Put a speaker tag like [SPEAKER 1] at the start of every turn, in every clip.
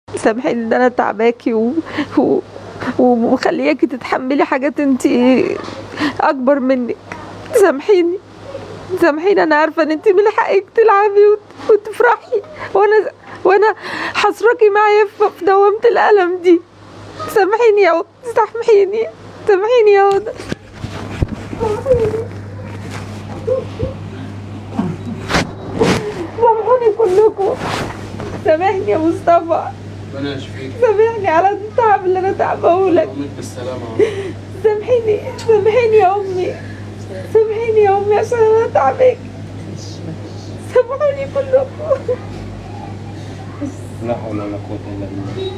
[SPEAKER 1] سامحيني ان انا تعباكي و... و... ومخلياكي تتحملي حاجات انت اكبر منك سامحيني سامحيني انا عارفه ان انت من حقك تلعبي وت... وتفرحي وانا وانا حصركي معايا في في دوامه الالم دي سامحيني يا هدى سامحيني سامحيني يا هدى سامحوني كلكم سامحني يا مصطفى
[SPEAKER 2] ربنا يشفيك
[SPEAKER 1] سامحني على التعب اللي انا تعبه لك
[SPEAKER 2] يقومك بالسلامة
[SPEAKER 1] سامحيني سامحيني يا امي سامحيني يا امي عشان انا تعبك سامحوني كلكم
[SPEAKER 3] لا حول ولا قوة إلا بالله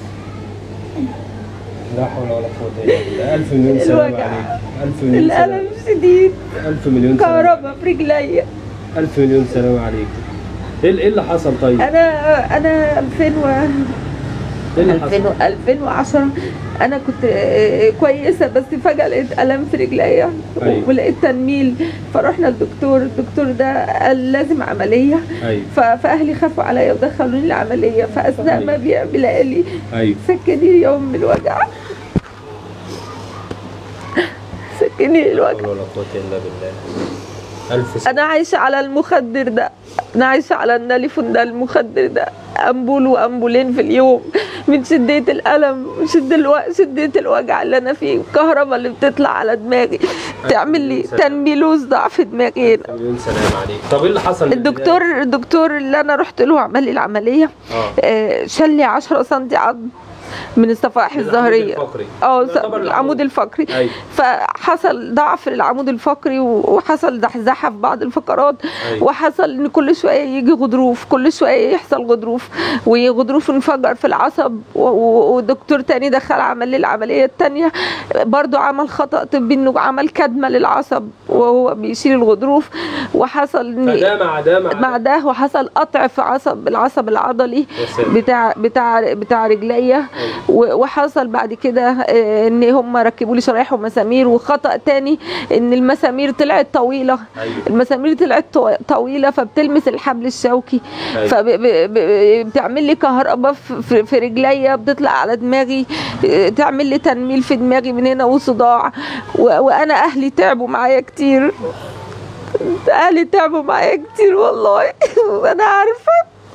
[SPEAKER 3] لا حول ولا قوة إلا بالله ألف مليون سلام
[SPEAKER 1] الوجع.
[SPEAKER 3] عليك ألف مليون سلام
[SPEAKER 1] الالم شديد
[SPEAKER 3] ألف مليون سلام
[SPEAKER 1] كهرباء في رجليا
[SPEAKER 3] ألف مليون سلام عليك إيه إيه اللي حصل طيب؟
[SPEAKER 1] انا انا 2000 و
[SPEAKER 3] إيه اللي حصل؟
[SPEAKER 1] 2000 2010 انا كنت آه، كويسه بس فجاه لقيت الم في رجليا
[SPEAKER 3] أيوة.
[SPEAKER 1] ولقيت تنميل فرحنا الدكتور الدكتور ده قال لازم عمليه
[SPEAKER 3] أيوه
[SPEAKER 1] ف- فاهلي خافوا عليا ودخلوني العمليه فاثناء ما بيعمل قال لي
[SPEAKER 3] أيوه
[SPEAKER 1] سكني يوم من الوجع سكني
[SPEAKER 3] لا
[SPEAKER 1] الوجع
[SPEAKER 3] حول ولا قوة إلا بالله ألف سلام
[SPEAKER 1] انا عايشه على المخدر ده انا عايشه على الناليفون ده المخدر ده امبول وامبولين في اليوم من شدة الألم شدة الو... شدة الوجع اللي أنا فيه الكهرباء اللي بتطلع على دماغي تعمل لي تنميلوز ضعف دماغي هنا
[SPEAKER 3] ألف مليون سلام عليك طب إيه اللي حصل؟ من
[SPEAKER 1] الدكتور الدكتور اللي أنا رحت له عمل لي العملية
[SPEAKER 3] آه.
[SPEAKER 1] آه، شال لي 10 سم عظم من الصفائح
[SPEAKER 3] من العمود
[SPEAKER 1] الظهرية
[SPEAKER 3] الفقري.
[SPEAKER 1] اه
[SPEAKER 3] يعتبر
[SPEAKER 1] العمود
[SPEAKER 3] العمود.
[SPEAKER 1] الفقري
[SPEAKER 3] أيوه.
[SPEAKER 1] فحصل ضعف للعمود الفقري و- وحصل زحزحه في بعض الفقرات
[SPEAKER 3] أيوه.
[SPEAKER 1] وحصل ان كل شويه يجي غضروف كل شويه يحصل غضروف وغضروف انفجر في العصب و- و- ودكتور تاني دخل عمل لي العمليه التانيه برضو عمل خطا طبي انه عمل كدمه للعصب وهو بيشيل الغضروف وحصل ان
[SPEAKER 3] فده مع ده مع,
[SPEAKER 1] مع
[SPEAKER 3] ده
[SPEAKER 1] ده وحصل قطع في عصب العصب العضلي
[SPEAKER 3] يا ساتر.
[SPEAKER 1] بتاع بتاع بتاع رجليا و- وحصل بعد كده آه، ان هم ركبوا لي شرايح ومسامير وخطا تاني ان المسامير طلعت طويله
[SPEAKER 3] أيوه.
[SPEAKER 1] المسامير طلعت طو- طويله فبتلمس الحبل الشوكي
[SPEAKER 3] أيوه.
[SPEAKER 1] فبتعمل لي كهرباء في- في في رجليا بتطلع على دماغي آه، تعمل لي تنميل في دماغي من هنا وصداع و- وانا اهلي تعبوا معايا كتير اهلي تعبوا معايا كتير والله وانا عارفه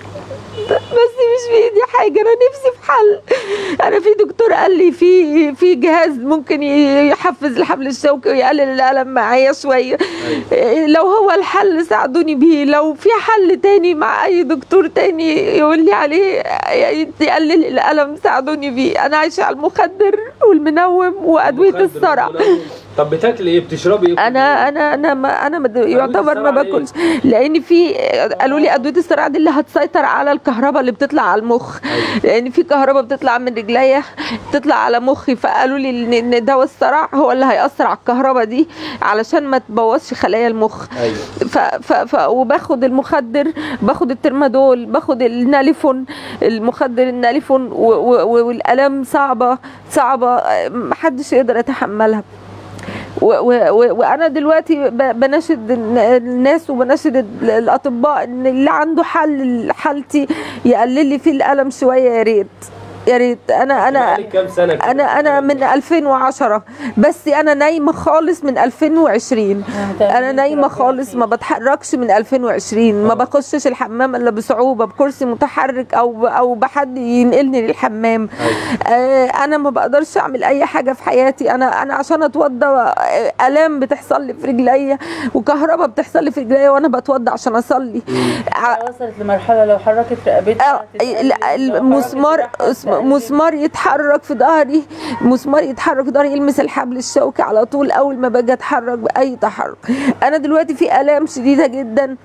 [SPEAKER 1] بس مش بايدي حاجه انا نفسي في حل انا في دكتور قال لي في في جهاز ممكن ي- يحفز الحبل الشوكي ويقلل الالم معايا شويه لو هو الحل ساعدوني بيه لو في حل تاني مع اي دكتور تاني يقول لي عليه يقلل الالم ساعدوني بيه انا عايشه على المخدر والمنوم وادويه
[SPEAKER 3] مخدر
[SPEAKER 1] الصرع
[SPEAKER 3] ومنوم. طب بتاكلي ايه بتشربي ايه
[SPEAKER 1] انا انا انا ما انا ما يعتبر ما
[SPEAKER 3] الصرع إيه؟
[SPEAKER 1] باكلش لان في قالوا لي ادويه الصرع دي اللي هتسيطر على الكهرباء اللي بتطلع على المخ لان في كهرباء بتطلع من رجليا بتطلع على مخي فقالوا لي ان إن دواء الصرع هو اللي هياثر على الكهرباء دي علشان ما تبوظش خلايا المخ
[SPEAKER 3] ايوه
[SPEAKER 1] ف ف ف وباخد المخدر باخد الترمادول باخد الناليفون المخدر الناليفون و- و- والالام صعبه صعبه محدش يقدر يتحملها و و و وانا دلوقتي ب- بناشد الن- الناس وبناشد ال- الاطباء ان اللي عنده حل لحالتي يقلل لي في الالم شويه يا ريت يا ريت انا انا
[SPEAKER 3] بقالك كام سنه كده؟
[SPEAKER 1] انا انا من 2010 بس انا نايمه خالص من 2020 انا نايمه خالص ما بتحركش من 2020 ما بخشش الحمام الا بصعوبه بكرسي متحرك او او بحد ينقلني للحمام آه انا ما بقدرش اعمل اي حاجه في حياتي انا انا عشان اتوضى آه، الام بتحصل لي في رجليا وكهرباء بتحصل لي في رجليا وانا بتوضى عشان اصلي ع-
[SPEAKER 4] وصلت لمرحله لو حركت رقبتها
[SPEAKER 1] آه،
[SPEAKER 4] تتقلب،
[SPEAKER 1] لا،
[SPEAKER 4] لو
[SPEAKER 1] المسمار
[SPEAKER 4] حركت رقبتها تتقلب.
[SPEAKER 1] مسمار يتحرك في ظهري مسمار يتحرك في ظهري يلمس الحبل الشوكي على طول اول ما باجي اتحرك باي تحرك انا دلوقتي في الام شديده جدا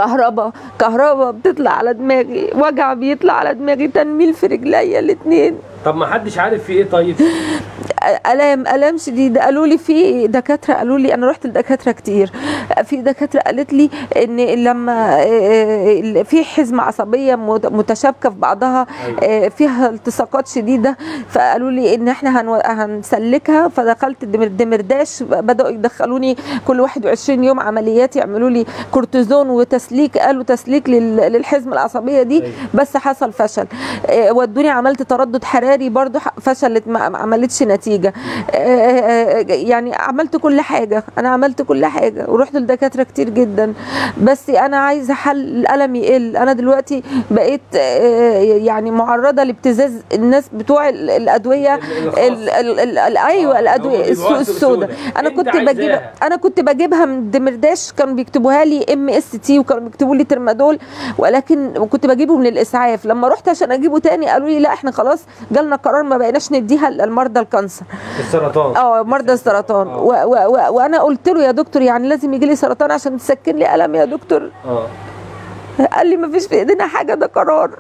[SPEAKER 1] كهرباء كهرباء بتطلع على دماغي وجع بيطلع على دماغي تنميل في رجليا الاتنين
[SPEAKER 3] طب ما حدش عارف في ايه طيب
[SPEAKER 1] الام الام شديده قالوا لي في دكاتره قالوا لي انا رحت لدكاتره كتير في دكاتره قالت لي ان لما آه، في حزمه عصبيه مت- متشابكه في بعضها آه، فيها التصاقات شديده فقالوا لي ان احنا هنو- هنسلكها فدخلت الدمر- دمرداش بداوا يدخلوني كل 21 يوم عمليات يعملوا لي كورتيزون وتسليك قالوا تسليك لل- للحزمه العصبيه دي
[SPEAKER 3] أيوة.
[SPEAKER 1] بس حصل فشل آه، ودوني عملت تردد حراري برضو ح- فشلت ما ما عملتش نتيجه آه، آه، يعني عملت كل حاجه انا عملت كل حاجه ورحت لدكاتره كتير جدا بس انا عايزه حل الالم يقل انا دلوقتي بقيت آه، يعني معرضه لابتزاز الناس بتوع ال- الادويه
[SPEAKER 3] الخاص.
[SPEAKER 1] ال- ال- ال- ال- ايوه
[SPEAKER 3] آه،
[SPEAKER 1] الادويه
[SPEAKER 3] هم بيبيعوها
[SPEAKER 1] السوق
[SPEAKER 3] سوق
[SPEAKER 1] السوداء
[SPEAKER 3] سودا.
[SPEAKER 1] انا
[SPEAKER 3] أنت
[SPEAKER 1] كنت
[SPEAKER 3] عايزاها.
[SPEAKER 1] بجيبها انا كنت بجيبها من دمرداش كانوا بيكتبوها لي ام اس تي وكانوا بيكتبوا لي ترمادول ولكن كنت بجيبه من الاسعاف لما رحت عشان اجيبه تاني قالوا لي لا احنا خلاص جالنا قرار ما بقيناش نديها للمرضى الكانسر
[SPEAKER 3] السرطان
[SPEAKER 1] اه مرضى السرطان
[SPEAKER 3] آه.
[SPEAKER 1] و و و وانا قلت له يا دكتور يعني لازم يجي لي سرطان عشان تسكن لي الم يا دكتور
[SPEAKER 3] اه
[SPEAKER 1] قال لي ما فيش في ايدينا حاجه ده قرار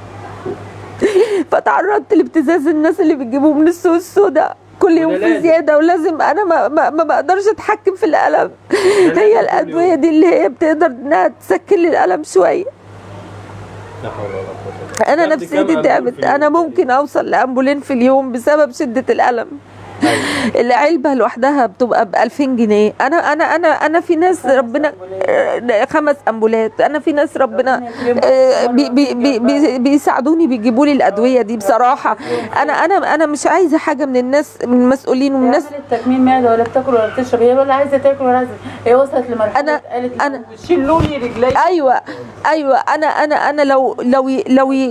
[SPEAKER 1] فتعرضت لابتزاز الناس اللي بتجيبوه من السوق السوداء كل يوم
[SPEAKER 3] وده
[SPEAKER 1] في
[SPEAKER 3] لازم.
[SPEAKER 1] زياده ولازم انا ما, ما, ما بقدرش اتحكم في الالم
[SPEAKER 3] لازم
[SPEAKER 1] هي
[SPEAKER 3] كل
[SPEAKER 1] الادويه
[SPEAKER 3] يوم.
[SPEAKER 1] دي اللي هي بتقدر انها تسكن لي الالم شويه
[SPEAKER 3] لا حول ولا قوه إلا
[SPEAKER 1] انا
[SPEAKER 3] بالله.
[SPEAKER 1] نفسيتي
[SPEAKER 3] كام أمبول
[SPEAKER 1] تعبت
[SPEAKER 3] في اليوم
[SPEAKER 1] انا ممكن اوصل لامبولين في اليوم بسبب شده الالم
[SPEAKER 3] أيوة.
[SPEAKER 1] العلبه لوحدها بتبقى ب 2000 جنيه انا انا انا انا في ناس ربنا آه، خمس امبولات انا في ناس ربنا آه، بي بي بي بي بيساعدوني بيجيبوا لي الادويه دي بصراحه انا انا انا مش عايزه حاجه من الناس من المسؤولين ومن الناس
[SPEAKER 4] عملت تكميم معده ولا بتاكل ولا بتشرب هي ولا عايزه تاكل ولا عايزه هي وصلت لمرحله
[SPEAKER 1] أنا-
[SPEAKER 4] قالت
[SPEAKER 1] أنا-
[SPEAKER 4] شيلوا لي رجلي
[SPEAKER 1] ايوه ايوه انا انا انا لو لو ي- لو ي-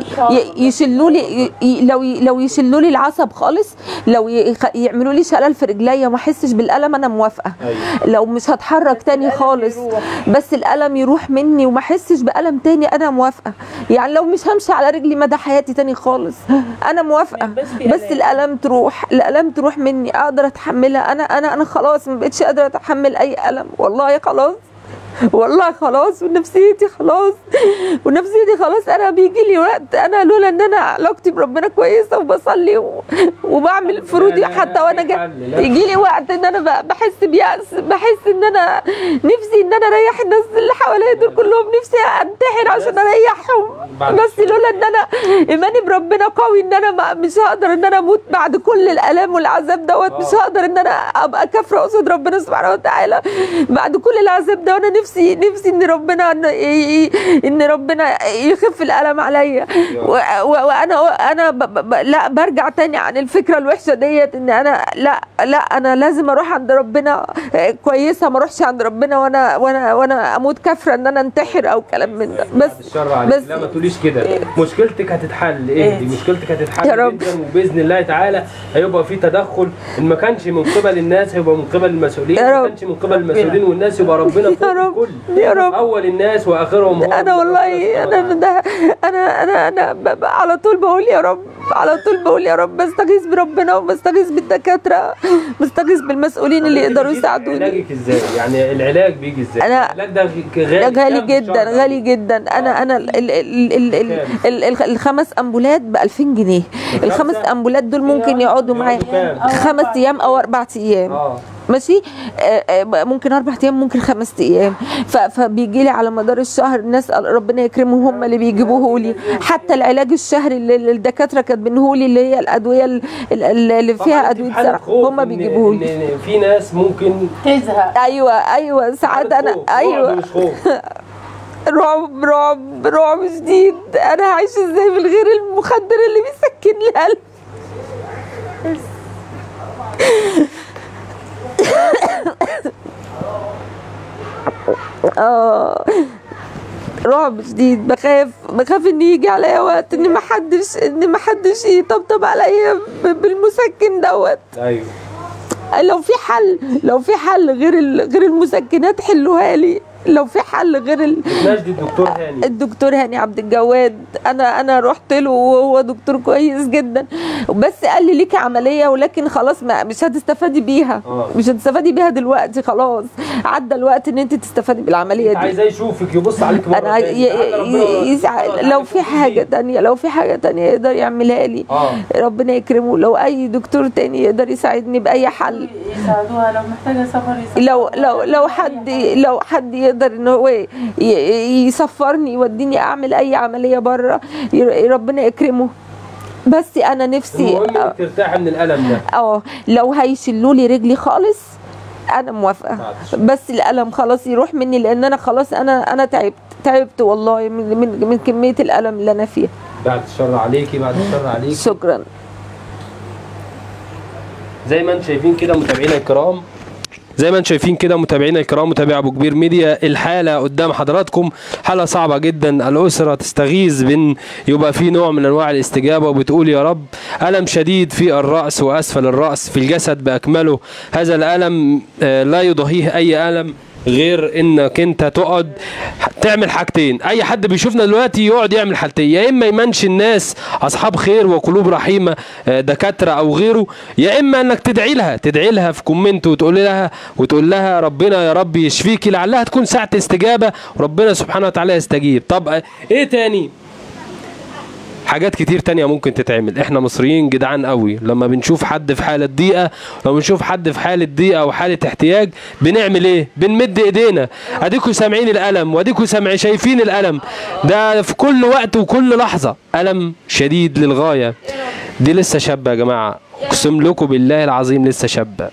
[SPEAKER 1] ي- يشلوا لي ي- لو ي- لو يشلوا لي العصب خالص لو يخ- يعملوا لي شلل في رجليا وما احسش بالالم انا موافقه
[SPEAKER 3] أيوة.
[SPEAKER 1] لو مش هتحرك تاني
[SPEAKER 4] الألم
[SPEAKER 1] خالص
[SPEAKER 4] يروح.
[SPEAKER 1] بس الالم يروح مني وما احسش بالم تاني انا موافقه يعني لو مش همشي على رجلي مدى حياتي تاني خالص انا موافقه
[SPEAKER 4] بس في
[SPEAKER 1] بس
[SPEAKER 4] آلام.
[SPEAKER 1] الالم تروح الالم تروح مني اقدر اتحملها انا انا انا خلاص ما بقتش قادره اتحمل اي الم والله خلاص والله خلاص ونفسيتي خلاص ونفسيتي خلاص انا بيجي لي وقت انا لولا ان انا علاقتي بربنا كويسه وبصلي و... وبعمل فروضي
[SPEAKER 3] لا، لا،
[SPEAKER 1] حتى وانا
[SPEAKER 3] في
[SPEAKER 1] جا...
[SPEAKER 3] حل، لا.
[SPEAKER 1] يجي لي وقت ان انا ب- بحس بيأس بحس ان انا نفسي ان انا اريح الناس اللي حواليا دول كلهم نفسي انتحر عشان اريحهم
[SPEAKER 3] بعد
[SPEAKER 1] بس لولا ان انا ايماني بربنا قوي ان انا ما مش هقدر ان انا اموت بعد كل الالام والعذاب دوت مش
[SPEAKER 3] آه.
[SPEAKER 1] هقدر ان انا ابقى كافره قصاد ربنا سبحانه وتعالى بعد كل العذاب ده وانا نفسي نفسي ان ربنا ان, ي- ي- إن ربنا يخف الالم عليا و- و- وانا انا ب ب ب لا برجع تاني عن الفكره الوحشه ديت ان انا لا لا انا لازم اروح عند ربنا آه، كويسه ما اروحش عند ربنا وانا وانا وانا اموت كافره ان انا انتحر او كلام من ده
[SPEAKER 3] بعد
[SPEAKER 1] بس
[SPEAKER 3] الشر عليك
[SPEAKER 1] بس
[SPEAKER 3] لا ما تقوليش كده مشكلتك هتتحل اهدي
[SPEAKER 4] اهدي.
[SPEAKER 3] مشكلتك هتتحل
[SPEAKER 1] يا رب.
[SPEAKER 3] جدا وباذن الله تعالى هيبقى في تدخل ان ما كانش من قبل الناس هيبقى من قبل المسؤولين
[SPEAKER 1] يا
[SPEAKER 3] ما
[SPEAKER 1] رب.
[SPEAKER 3] كانش من قبل المسؤولين والناس يبقى ربنا فوق
[SPEAKER 1] يا رب.
[SPEAKER 3] الكل
[SPEAKER 1] يا رب.
[SPEAKER 3] اول الناس واخرهم هو
[SPEAKER 1] انا والله انا
[SPEAKER 3] ربنا
[SPEAKER 1] ده انا انا انا ب- ب- على طول بقول يا رب على طول بقول يا رب بستغيث بربنا وبستغيث بالدكاتره بستغيث بالمسؤولين اللي يقدروا يساعدوني
[SPEAKER 3] علاجك ازاي يعني العلاج بيجي ازاي
[SPEAKER 1] أنا-
[SPEAKER 3] العلاج ده غ-
[SPEAKER 1] لا
[SPEAKER 3] غالي
[SPEAKER 1] غالي
[SPEAKER 3] كام في
[SPEAKER 1] جدا
[SPEAKER 3] الشهر؟
[SPEAKER 1] غالي جدا انا انا ال ال ال ال ال ال ال الخمس امبولات ب 2000 جنيه الخمس امبولات دول ممكن يقعدوا معايا
[SPEAKER 3] يقعدوا كام؟
[SPEAKER 1] خمس ايام او اربع ايام
[SPEAKER 3] اه
[SPEAKER 1] ماشي آه، آه، ممكن اربع ايام ممكن خمس ايام ف- فبيجي لي على مدار الشهر الناس ربنا يكرمهم هم اللي بيجيبوه لي حتى العلاج الشهري اللي اللي الدكاتره كاتبينه لي اللي هي الادويه ال- ال- اللي
[SPEAKER 3] طبعاً
[SPEAKER 1] فيها
[SPEAKER 3] أنت
[SPEAKER 1] ادويه
[SPEAKER 3] في حالة
[SPEAKER 1] زرع
[SPEAKER 3] خوف
[SPEAKER 1] هم
[SPEAKER 3] إن-
[SPEAKER 1] بيجيبوه لي
[SPEAKER 3] إن- إن في ناس ممكن
[SPEAKER 4] تزهق
[SPEAKER 1] ايوه ايوه ساعات
[SPEAKER 3] حالة
[SPEAKER 1] انا
[SPEAKER 3] خوف. رعب
[SPEAKER 1] ايوه
[SPEAKER 3] مش خوف
[SPEAKER 1] رعب رعب رعب شديد انا عايشه ازاي من غير المخدر اللي بيسكن لي القلب اه رعب شديد بخاف بخاف ان يجي عليا وقت ان محدش ان محدش يطبطب عليا ب- بالمسكن دوت
[SPEAKER 3] ايوه
[SPEAKER 1] لو في حل لو في حل غير ال- غير المسكنات حلوها لي لو في حل غير ال...
[SPEAKER 3] نجد الدكتور هاني
[SPEAKER 1] الدكتور هاني عبد الجواد انا انا رحت له وهو دكتور كويس جدا بس قال لي ليكي عمليه ولكن خلاص ما مش هتستفادي بيها
[SPEAKER 3] آه.
[SPEAKER 1] مش هتستفادي بيها دلوقتي خلاص عدى الوقت ان انت تستفادي بالعمليه
[SPEAKER 3] انت
[SPEAKER 1] دي
[SPEAKER 3] عايزاه يشوفك يبص عليك مره
[SPEAKER 1] انا عايز-
[SPEAKER 3] تاني.
[SPEAKER 1] ي-
[SPEAKER 3] لعل ربنا
[SPEAKER 1] ي- يسع-
[SPEAKER 3] يرضى
[SPEAKER 1] لو
[SPEAKER 3] عليك
[SPEAKER 1] في حاجه
[SPEAKER 3] وتيجي.
[SPEAKER 1] تانية لو في حاجه تانية يقدر يعملها لي
[SPEAKER 3] اه
[SPEAKER 1] ربنا يكرمه لو اي دكتور تاني يقدر يساعدني باي حل
[SPEAKER 4] يساعدوها لو محتاجه سفر يسافر
[SPEAKER 1] لو لو لو حد لو حد يقدر ان هو ي- ي- يسفرني يوديني اعمل اي عمليه بره ربنا يكرمه بس انا نفسي
[SPEAKER 3] المهم انك ترتاحي من الالم ده
[SPEAKER 1] اه لو هيشلوا لي رجلي خالص انا موافقه
[SPEAKER 3] بعد الشر.
[SPEAKER 1] بس الالم خلاص يروح مني لان انا خلاص انا انا تعبت تعبت والله من من, من كميه الالم اللي انا فيها
[SPEAKER 3] بعد الشر عليكي بعد الشر عليكي
[SPEAKER 1] شكرا
[SPEAKER 3] زي ما انتم شايفين كده متابعينا الكرام زي ما انتم شايفين كده متابعينا الكرام متابعي ابو كبير ميديا الحاله قدام حضراتكم حاله صعبه جدا الاسره تستغيث بان يبقى في نوع من انواع الاستجابه وبتقول يا رب الم شديد في الراس واسفل الراس في الجسد باكمله هذا الالم آه، لا يضاهيه اي الم غير انك انت تقعد تعمل حاجتين اي حد بيشوفنا دلوقتي يقعد يعمل حاجتين يا اما يمنش الناس اصحاب خير وقلوب رحيمه آه، دكاتره او غيره يا اما انك تدعي لها تدعي لها في كومنت وتقول لها وتقول لها ربنا يا رب يشفيكي لعلها تكون ساعه استجابه وربنا سبحانه وتعالى يستجيب طب آه، ايه تاني حاجات كتير تانية ممكن تتعمل احنا مصريين جدعان قوي لما بنشوف حد في حالة ضيقة لما بنشوف حد في حالة ضيقة وحالة احتياج بنعمل ايه بنمد ايدينا اديكوا سامعين الالم واديكوا سامعين شايفين الالم ده في كل وقت وكل لحظة الم شديد للغاية دي لسه شابة يا جماعة اقسم لكم بالله العظيم لسه شابة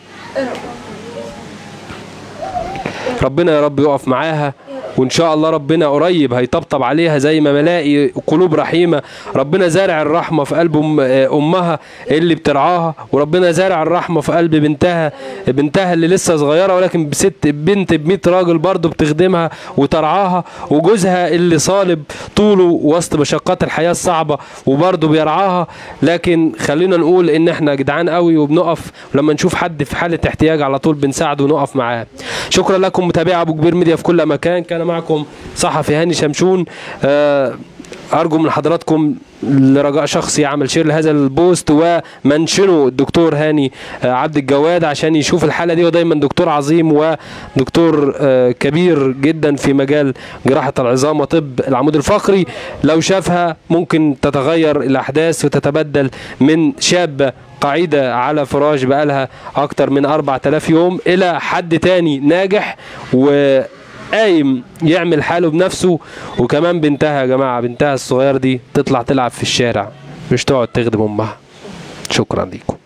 [SPEAKER 3] ربنا يا رب يقف معاها وان شاء الله ربنا قريب هيطبطب عليها زي ما ملاقي قلوب رحيمه ربنا زارع الرحمه في قلب أم امها اللي بترعاها وربنا زارع الرحمه في قلب بنتها بنتها اللي لسه صغيره ولكن بست بنت ب 100 راجل برضه بتخدمها وترعاها وجوزها اللي صالب طوله وسط مشقات الحياه الصعبه وبرضه بيرعاها لكن خلينا نقول ان احنا جدعان قوي وبنقف لما نشوف حد في حاله احتياج على طول بنساعده ونقف معاه شكرا لكم متابعي ابو كبير ميديا في كل مكان كان معكم صحفي هاني شمشون آه، ارجو من حضراتكم لرجاء شخصي يعمل شير لهذا البوست ومنشنوا الدكتور هاني آه، عبد الجواد عشان يشوف الحاله دي ودايما دكتور عظيم ودكتور آه، كبير جدا في مجال جراحه العظام وطب العمود الفقري لو شافها ممكن تتغير الاحداث وتتبدل من شابه قاعدة على فراش بقالها أكتر من 4000 يوم إلى حد تاني ناجح و قايم يعمل حاله بنفسه وكمان بنتها يا جماعة بنتها الصغير دي تطلع تلعب في الشارع مش تقعد تخدم أمها شكرا ليكم